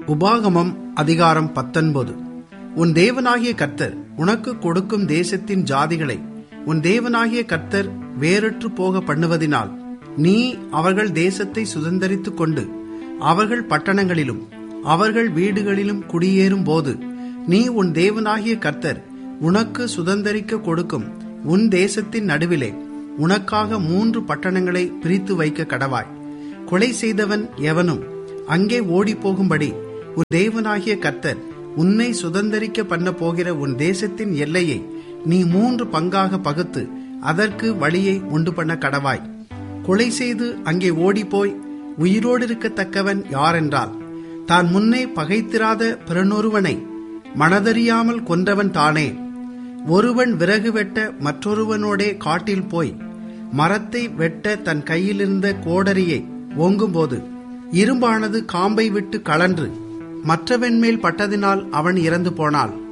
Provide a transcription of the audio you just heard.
உபாகமம் அதிகாரம் பத்தொன்பது உன் தேவனாகிய கர்த்தர் உனக்கு கொடுக்கும் தேசத்தின் ஜாதிகளை உன் தேவனாகிய கர்த்தர் வேறற்று போக பண்ணுவதினால் நீ அவர்கள் தேசத்தை சுதந்தரித்துக் கொண்டு அவர்கள் பட்டணங்களிலும் அவர்கள் வீடுகளிலும் குடியேறும் போது நீ உன் தேவனாகிய கர்த்தர் உனக்கு சுதந்தரிக்க கொடுக்கும் உன் தேசத்தின் நடுவிலே உனக்காக மூன்று பட்டணங்களை பிரித்து வைக்க கடவாய் கொலை செய்தவன் எவனும் அங்கே ஓடிப்போகும்படி உன் தேவனாகிய கர்த்தர் உன்னை சுதந்தரிக்க பண்ண போகிற உன் தேசத்தின் எல்லையை நீ மூன்று பங்காக பகுத்து அதற்கு வழியை உண்டு பண்ண கடவாய் கொலை செய்து அங்கே ஓடிப்போய் உயிரோடு இருக்கத்தக்கவன் யாரென்றால் தான் முன்னே பகைத்திராத பிறனொருவனை மனதறியாமல் கொன்றவன் தானே ஒருவன் விறகு வெட்ட மற்றொருவனோடே காட்டில் போய் மரத்தை வெட்ட தன் கையிலிருந்த கோடரியை ஓங்கும்போது இரும்பானது காம்பை விட்டு கழன்று மற்றவன் மேல் பட்டதினால் அவன் இறந்து போனாள்